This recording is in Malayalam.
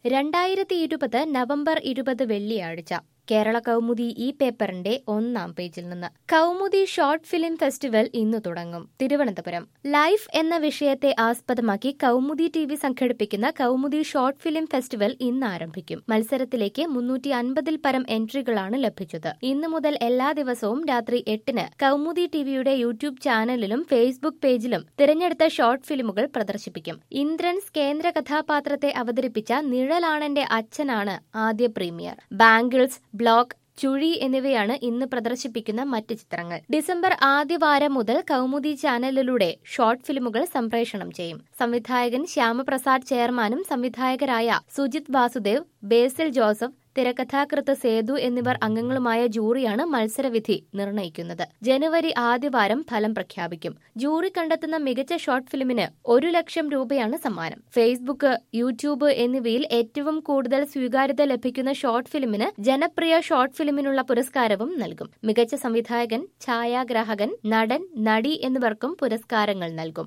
രണ്ടായിരത്തി ഇരുപത് നവംബർ ഇരുപത് വെള്ളിയാഴ്ച കേരള കൗമുദി ഈ പേപ്പറിന്റെ ഒന്നാം പേജിൽ നിന്ന് കൗമുദി ഷോർട്ട് ഫിലിം ഫെസ്റ്റിവൽ ഇന്ന് തുടങ്ങും തിരുവനന്തപുരം ലൈഫ് എന്ന വിഷയത്തെ ആസ്പദമാക്കി കൗമുദി ടി വി സംഘടിപ്പിക്കുന്ന കൗമുദി ഷോർട്ട് ഫിലിം ഫെസ്റ്റിവൽ ഇന്ന് ആരംഭിക്കും മത്സരത്തിലേക്ക് മുന്നൂറ്റി അൻപതിൽ പരം എൻട്രികളാണ് ലഭിച്ചത് ഇന്നു മുതൽ എല്ലാ ദിവസവും രാത്രി എട്ടിന് കൗമുദി ടിവിയുടെ യൂട്യൂബ് ചാനലിലും ഫേസ്ബുക്ക് പേജിലും തിരഞ്ഞെടുത്ത ഷോർട്ട് ഫിലിമുകൾ പ്രദർശിപ്പിക്കും ഇന്ദ്രൻസ് കേന്ദ്ര കഥാപാത്രത്തെ അവതരിപ്പിച്ച നിഴലാണന്റെ അച്ഛനാണ് ആദ്യ പ്രീമിയർ ബാംഗിൾസ് ബ്ലോക്ക് ചുഴി എന്നിവയാണ് ഇന്ന് പ്രദർശിപ്പിക്കുന്ന മറ്റ് ചിത്രങ്ങൾ ഡിസംബർ ആദ്യവാരം മുതൽ കൗമുദി ചാനലിലൂടെ ഷോർട്ട് ഫിലിമുകൾ സംപ്രേഷണം ചെയ്യും സംവിധായകൻ ശ്യാമപ്രസാദ് ചെയർമാനും സംവിധായകരായ സുജിത് വാസുദേവ് ബേസിൽ ജോസഫ് തിരക്കഥാകൃത്ത് സേതു എന്നിവർ അംഗങ്ങളുമായ ജൂറിയാണ് മത്സരവിധി നിർണയിക്കുന്നത് ജനുവരി ആദ്യവാരം ഫലം പ്രഖ്യാപിക്കും ജൂറി കണ്ടെത്തുന്ന മികച്ച ഷോർട്ട് ഫിലിമിന് ഒരു ലക്ഷം രൂപയാണ് സമ്മാനം ഫേസ്ബുക്ക് യൂട്യൂബ് എന്നിവയിൽ ഏറ്റവും കൂടുതൽ സ്വീകാര്യത ലഭിക്കുന്ന ഷോർട്ട് ഫിലിമിന് ജനപ്രിയ ഷോർട്ട് ഫിലിമിനുള്ള പുരസ്കാരവും നൽകും മികച്ച സംവിധായകൻ ഛായാഗ്രാഹകൻ നടൻ നടി എന്നിവർക്കും പുരസ്കാരങ്ങൾ നൽകും